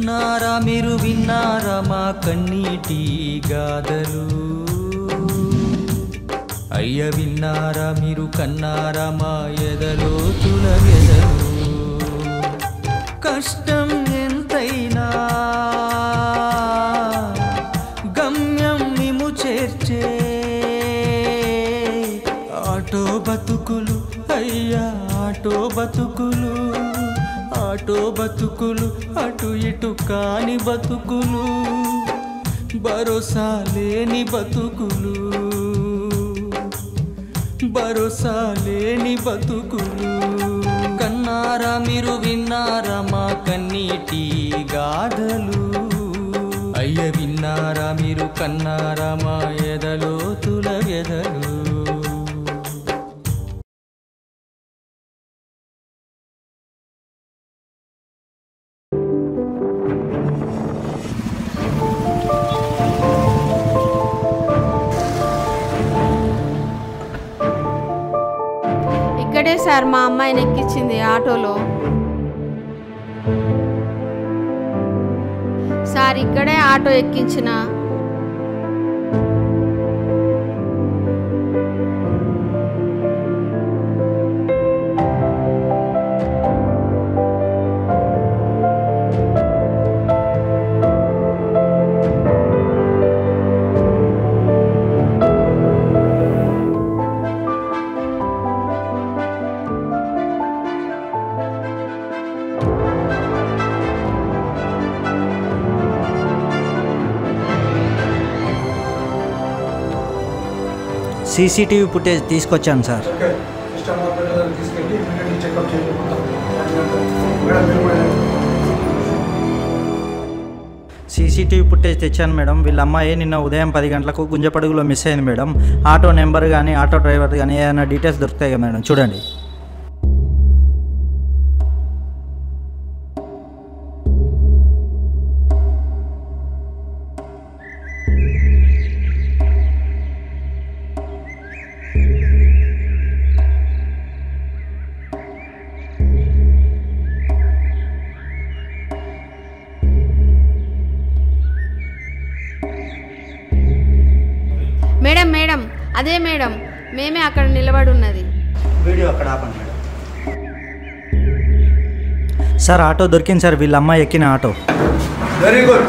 విన్నారా మీరు విన్నారా మా కన్నీటి గాథలు అయ్య విన్నారా మీరు కన్నారా మా ఎదలో తులగెదలు కష్టం ఎంతైనా గమ్యం మిము చేర్చే ఆటో బతుకులు అయ్యా ఆటో బతుకులు ఆటో బతుకులు అటు ఇటు కాని బతుకులు భరోసా లేని బతుకులు భరోసా లేని బతుకులు కన్నారా మీరు విన్నారా మా కన్నీటి గాథలు అయ్య విన్నారా మీరు కన్నారా మా ఎదలో తులగెదలు ఇక్కడే సార్ మా అమ్మాయిని ఎక్కించింది ఆటోలో సార్ ఇక్కడే ఆటో ఎక్కించిన సీసీటీవీ ఫుటేజ్ తీసుకొచ్చాను సార్ ఓకే సిస్టమ్ ఆపరేటర్ తీసుకెళ్ళి ఇమీడియట్లీ చెకప్ చేయకుండా మేడం మీరు కూడా సీసీటీవీ ఫుటేజ్ తెచ్చాను మేడం వీళ్ళ అమ్మాయి నిన్న ఉదయం పది గంటలకు గుంజపడుగులో మిస్ అయింది మేడం ఆటో నెంబర్ కానీ ఆటో డ్రైవర్ కానీ ఏదైనా డీటెయిల్స్ దొరుకుతాయి కదా మేడం చూడండి మేడం మేడం అదే మేడం మేమే అక్కడ నిలబడి ఉన్నది వీడియో అక్కడ ఆపండి మేడం సార్ ఆటో దొరికింది సార్ వీళ్ళ అమ్మాయి ఎక్కిన ఆటో వెరీ గుడ్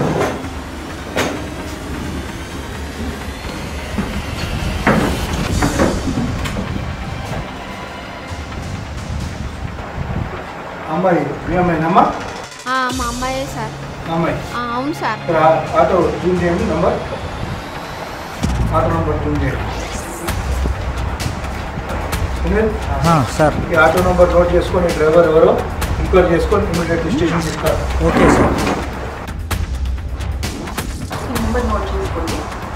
అమ్మాయి మీ అమ్మాయినమ్మా ఆ, మా అమ్మాయే సార్ అమ్మాయి ఆ, అవును సార్ ఇక్కడ ఆటో జూమ్ చేయండి నంబర్ ఆటో నంబర్ జూమ్ చేయండి సునీల్, ఆ, సార్ ఈ ఆటో నంబర్ నోట్ చేసుకొని డ్రైవర్ ఎవరో ఎంక్వైరీ చేసుకొని ఇమీడియట్ స్టేషన్ తీసుకురా ఓకే సార్ నెంబర్ నోట్ చేసుకోండి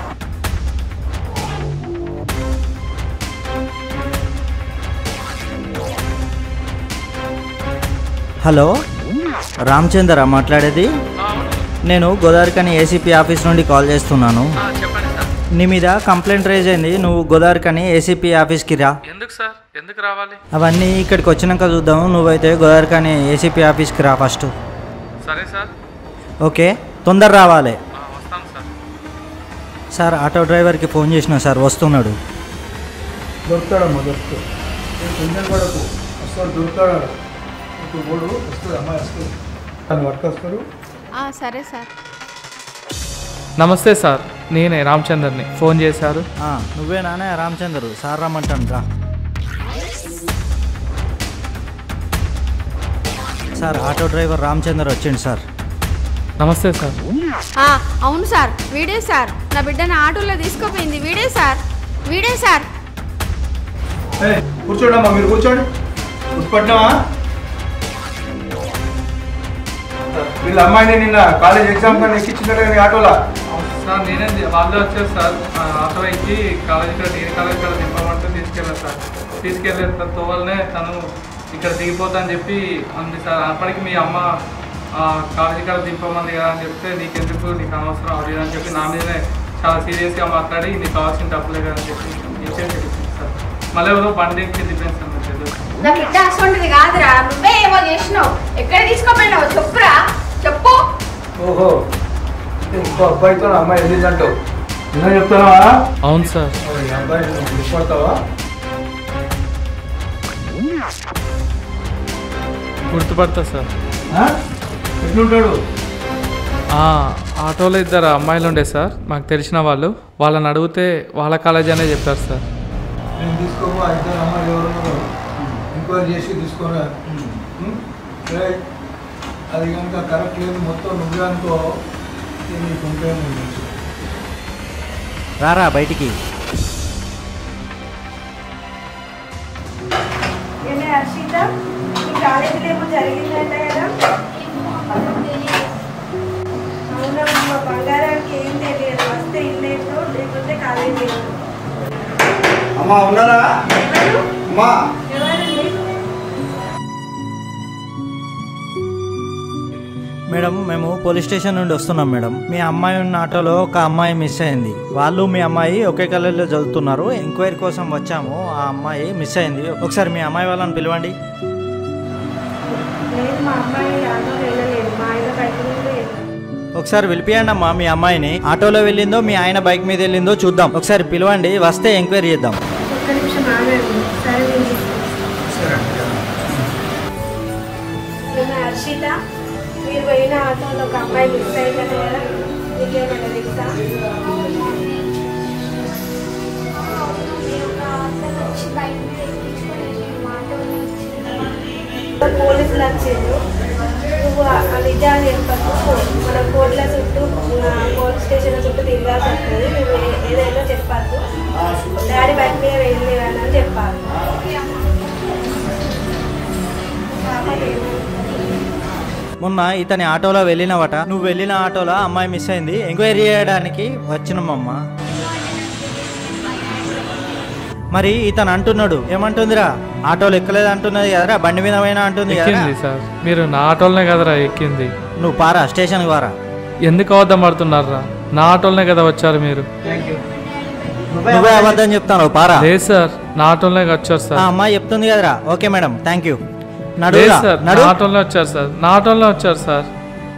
హలో రామచందరా మాట్లాడేది నేను గోదావరికని ఏసీపీ ఆఫీస్ నుండి కాల్ చేస్తున్నాను చెప్పండి సార్ నీ మీద కంప్లైంట్ రైజ్ అయింది నువ్వు గోదావరికని ఏసీపీ ఆఫీస్కి రా ఎందుకు సార్ ఎందుకు రావాలి అవన్నీ ఇక్కడికి వచ్చినాక చూద్దాం నువ్వైతే గోదావరికని ఏసీపీ ఆఫీస్కి రా ఫస్ట్ సరే సార్ ఓకే తొందర రావాలి ఆ, వస్తాను సార్ సార్ ఆటో డ్రైవర్కి ఫోన్ చేసిన సార్ వస్తున్నాడు దొరుకుతాడమ్మా దొరుకుతాడు నేను టెన్షన్ పడకు వస్తాడు దొరుకుతాడు ఇప్పుడు మూడు వస్తుంది అమ్మాయి వస్తుంది తను పట్టుకొస్తారు ఆ, సరే సార్ నమస్తే సార్ నేనే రామచందర్ని ఫోన్ చేశారు ఆ, నువ్వే నానే రామచంద్రు సార్ రమ్మంటాను రా సార్ ఆటో డ్రైవర్ రామచందర్ వచ్చిండు సార్ నమస్తే సార్ ఆ, అవును సార్ వీడే సార్ నా బిడ్డని ఆటోలో తీసుకుపోయింది వీడే సార్ వీడే సార్ ఏయ్, కూర్చోండమ్మా మీరు కూర్చోండి కూర్చోపట్టినావా వీళ్ళ అమ్మాయిని నిన్న కాలేజ్ ఎగ్జామ్ కానీ ఎక్కించినట్టు కానీ ఆటోలా సార్ నేనే వాళ్ళే వచ్చారు సార్ ఆ, ఆటో ఎక్కి కాలేజ్ ఇక్కడ డిగ్రీ కాలేజ్ ఇక్కడ దింపమంటే తీసుకెళ్ళారు సార్ తీసుకెళ్ళే తోవలనే తను ఇక్కడ దిగిపోతా అని చెప్పి అంది సార్ అప్పటికి మీ అమ్మ ఆ, కాలేజ్ ఇక్కడ దింపమంది కదా అని చెప్తే నీకెందుకు నీకు అనవసరం అది ఇది అని చెప్పి నా మీదనే చాలా సీరియస్గా మాట్లాడి నీకు కావాల్సిన డబ్బులే కదా అని చెప్పి ఇచ్చేసి వెళ్ళిపోయింది సార్ మళ్ళీ ఎవరో బండి ఎక్కి దింపేసి సార్ నాకు తెలియదు. నా బిడ్డ అసలు కాదురా నువ్వే ఏమో చేసినావు ఎక్కడ తీసుకోపోయినావు చెప్పురా చెప్పు ఓహో ఇంకో అబ్బాయితో ఆ అమ్మాయి వెళ్ళిందంటావు నిన్న చెప్తున్నావా అవును సార్ ఈ అబ్బాయిని నువ్వు గుర్తుపడతావా గుర్తుపడతా సార్ ఆ? ఎట్లుంటాడు ఆ, ఆటోలో ఇద్దరు అమ్మాయిలు ఉండే సార్ మాకు తెలిసిన వాళ్ళు వాళ్ళని అడిగితే వాళ్ళ కాలేజీ అనే చెప్పారు సార్ నేను తీసుకోము ఆ ఇద్దరు అమ్మాయిలు ఎవరు ఉన్నారో ఎంక్వైరీ చేసి తీసుకోరా ఉం? ఏయ్, అది కనుక కరెక్ట్ లేదు మొత్తం నువ్వే అనుకో ఇది నీకు ఉంటే ఉంది రారా బయటికి ఏమే హర్షిత మీ కాలేజీలో ఏమో జరిగిందంట కదా అవునా మా బంగారానికి ఏం తెలియదు వస్తే ఇల్లేంటో లేకపోతే కాలేజీ ఏంటో. అమ్మా ఉన్నారా ఎవరు అమ్మా ఎవరండి మేడం మేము పోలీస్ స్టేషన్ నుండి వస్తున్నాం మేడం మీ అమ్మాయి ఉన్న ఆటోలో ఒక అమ్మాయి మిస్ అయింది వాళ్ళు మీ అమ్మాయి ఒకే కలర్లో చదువుతున్నారు ఎంక్వైరీ కోసం వచ్చాము ఆ అమ్మాయి మిస్ అయింది ఒకసారి మీ అమ్మాయి వాళ్ళని పిలవండి లేదు మా అమ్మాయి ఆటోలో వెళ్ళలేదు మా ఆయన బయట నుండి వెళ్ళాడు. ఒకసారి పిలిపియండి అమ్మా మీ అమ్మాయిని ఆటోలో వెళ్ళిందో మీ ఆయన బైక్ మీద వెళ్ళిందో చూద్దాం ఒకసారి పిలవండి వస్తే ఎంక్వైరీ చేద్దాం ఒక్క నిమిషం ఆగండి సరే నేను తీసుకొస్తాను. ఏమే హర్షిత మీరు పోయిన ఆటోలో ఒక అమ్మాయి మిస్ అయిందట కదా నీకేమైనా తెలుసా పోలీసులు వచ్చిండ్రు నువ్వు ఆ నిజాలు చెప్పకు మన కోర్టుల చుట్టూ ఆ, పోలీస్ స్టేషన్ చుట్టూ తిరగాల్సి వస్తుంది నువ్వు ఏ- ఏదైనా చెప్పద్దు డాడీ బయట మీద వెళ్ళలేదని చెప్పాలి పాపకి ఏమైంది? మొన్న ఇతని ఆటోలో వెళ్ళినవట నువ్వు వెళ్ళిన ఆటోలో అమ్మాయి మిస్ అయింది ఎంక్వైరీ చేయడానికి వచ్చినామమ్మా మరి ఇతను అంటున్నాడు ఏమంటుందిరా ఆటోలో ఎక్కలేదు అంటున్నది కదరా బండి మీద పోయినా అంటుంది కదరా ఎక్కింది సార్ మీరు నా ఆటోలనే కదరా ఎక్కింది నువ్వు పారా స్టేషన్కి పారా ఎందుకు అబద్ధం పడుతున్నారా నా ఆటోలనే కదా వచ్చారు మీరు నువ్వే అబద్ధం చెప్తాను పారా లేదు సార్ నా ఆటోలనే వచ్చారు ఆ సార్ అమ్మాయి చెప్తుంది కదరా ఓకే మేడం థ్యాంక్ యూ లేదు నడురా సార్ నా నడు ఆటోలనే వచ్చారు సార్ నా ఆటోలనే వచ్చారు సార్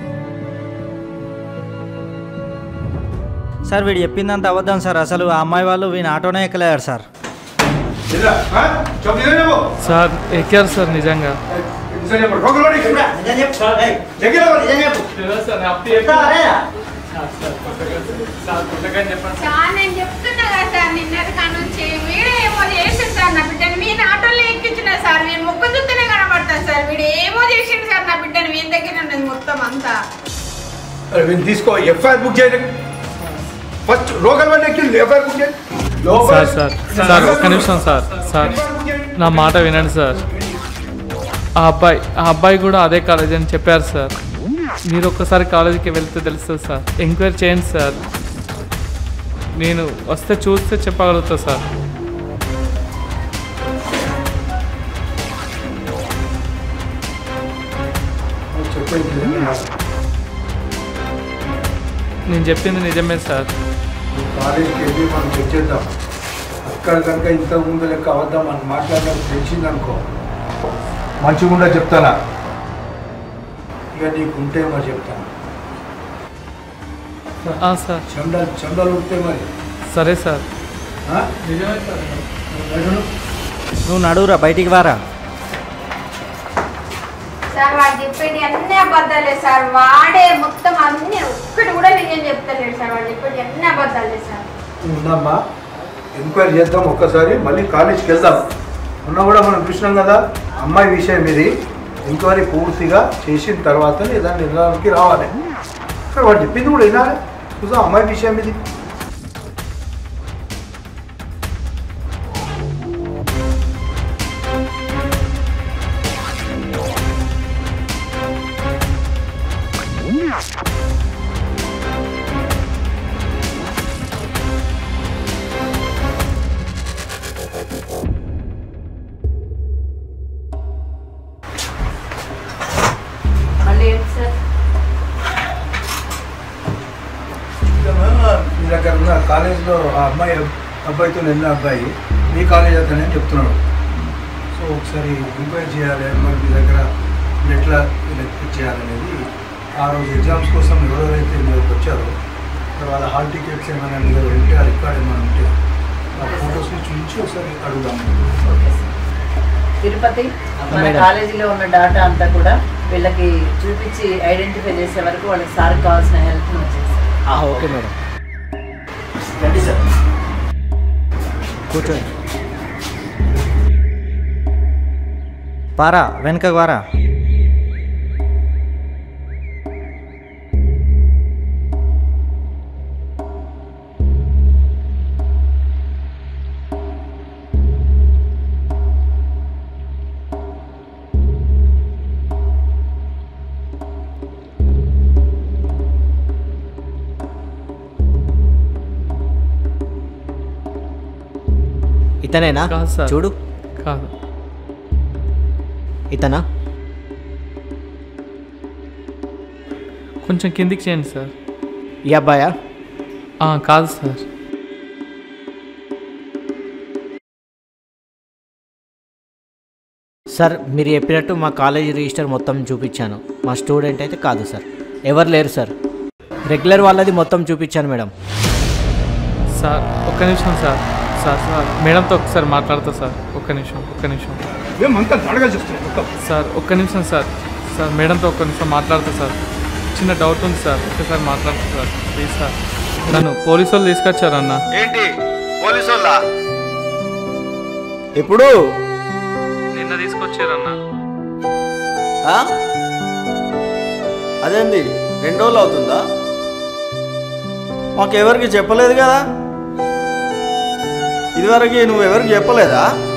సార్ వీడు చెప్పిందంత అబద్ధం సార్ అసలు ఆ అమ్మాయి వాళ్ళు వీని ఆటోనే ఎక్కలేరు సార్ ఇదిరా, ఆ? చెప్పు ఇదే చెప్పు. సార్ ఎక్కారు సార్ నిజంగా నిజం చెప్పు. రోగులోని ఇక్కడ. దగ్గర రా. సార్ నేను చెప్తున్నా కదా సార్ నిన్నటి కాడ నుంచి వీడే ఏమో చేసిండు సార్ నా బిడ్డని మీ ఆటోలో ఎక్కించిన సార్ వీడు ముక్క చూస్తేనే కనబడతాను సార్ వీడు ఏమో చేసిండు సార్ నా బిడ్డని వీని దగ్గర ఉన్నది మొత్తం అంతా అరే, వీడిని తీసుకో ఎఫ్ఐఆర్ బుక్ చేయండి ఫస్ట్ రోగల్ బండి ఎక్కి ఎఫ్ఐఆర్ బుక్ చేయండి లోపల- సార్ సార్ సార్ ఒక్క నిమిషం సార్ సార్ FIR బుక్ చేయండి. నా మాట వినండి సార్ ఆ అబ్బాయి ఆ అబ్బాయి కూడా అదే కాలేజ్ అని చెప్పారు సార్ మీరు ఒక్కసారి కాలేజీకి వెళ్తే తెలుస్తుంది సార్ ఎంక్వైరీ చేయండి సార్ నేను వస్తే చూస్తే చెప్పగలుగుతా సార్ చెప్పేది నిజమే కాదు. నేను చెప్పింది నిజమే సార్ నువ్వు కాలేజీకి వెళ్ళి మనం చెక్ చేద్దాం అక్కడ కనుక ఇంతకు ముందు లెక్క అవద్దాం మనం మాట్లాడినప్పుడు తెలిసిందనుకో మంచిగుండా చెప్తానా ఇక నీకు ఉంటే మరి చెప్తాను ఆ, సార్ చందాలు చందాలు ఉంటే మరి సరే సార్ ఆ? నిజమే సార్ నడును. నువ్వు నడువురా బయటికి వారా సార్ వాడు చెప్పేది అన్ని అబద్ధాలే సార్ వాడే మొత్తం అన్ని ఒక్కటి కూడా నిజం చెప్తలేడు సార్ వాడు చెప్పేది అన్ని అబద్ధాలే సార్ ఉందమ్మా ఎంక్వైరీ చేద్దాం ఒక్కసారి మళ్ళీ కాలేజ్కి వెళ్దాం మొన్న కూడా మనం చూసినాం కదా అమ్మాయి విషయం ఇది ఎంక్వైరీ పూర్తిగా చేసిన తర్వాత దాని నిర్ధారణకి రావాలి ఇక్కడ వాడు చెప్పింది కూడా వినాలి చూసాం అమ్మాయి విషయం ఇది మళ్ళీ ఏంటి సార్ మీ దగ్గర ఉన్న కాలేజ్లో ఆ అమ్మాయి అబ్బాయితో వెళ్ళిన అబ్బాయి మీ కాలేజ్ అతనే అని చెప్తున్నాడు సో ఒకసారి ఎంక్వైరీ చేయాలి మరి మీ దగ్గర మీరు ఎట్లా ఎలక్ట్ చేయాలనేది ఆ రోజు ఎగ్జామ్స్ కోసం ఎవరెవరైతే మీదకి వచ్చారో మరి వాళ్ళ హాల్ టికెట్స్ ఏమైనా మీ దగ్గర ఉంటే ఆ రికార్డ్ ఏమైనా ఉంటే ఆ ఫొటోస్ని చూపించి ఒకసారి అడుగుదాం తిరుపతి మన కాలేజీలో ఉన్న డాటా అంతా కూడా వీళ్ళకి చూపించి ఐడెంటిఫై చేసే వరకు వాళ్ళకి సార్ కావాల్సిన హెల్ప్ మనం చేస్తాం ఓకే మేడం రండి సార్ కూర్చోండి పారా వెనకకు వారా ఇతనేనా కాదు సార్. చూడు కాదు ఇతనా కొంచెం కిందికి చేయండి సార్ ఈ అబ్బాయా ఆ, కాదు సార్ సార్ మీరు చెప్పినట్టు మా కాలేజీ రిజిస్టర్ మొత్తం చూపించాను మా స్టూడెంట్ అయితే కాదు సార్ ఎవరు లేరు సార్ రెగ్యులర్ వాళ్ళది మొత్తం చూపించాను మేడం సార్ ఒక్క నిమిషం సార్ సార్ సార్ మేడంతో ఒకసారి మాట్లాడతా సార్ ఒక్క నిమిషం ఒక్క నిమిషం మేమంతా అడగాల్సి వస్తుంది ఒక్క సార్ ఒక్క నిమిషం సార్ సార్ మేడంతో ఒక్క నిమిషం మాట్లాడతా సార్ చిన్న డౌట్ ఉంది సార్ ఒక్కసారి మాట్లాడతా సార్ ప్లీజ్ సార్ నన్ను పోలీసు వాళ్ళు తీసుకొచ్చారన్న ఏంటి పోలీసు వాళ్ళ ఎప్పుడు నిన్న తీసుకొచ్చారన్న ఆ? అదేంది రెండు రోజులు అవుతుందా మాకు ఎవరికి చెప్పలేదు కదా ఇదివరకు నువ్వు ఎవరికి చెప్పలేదా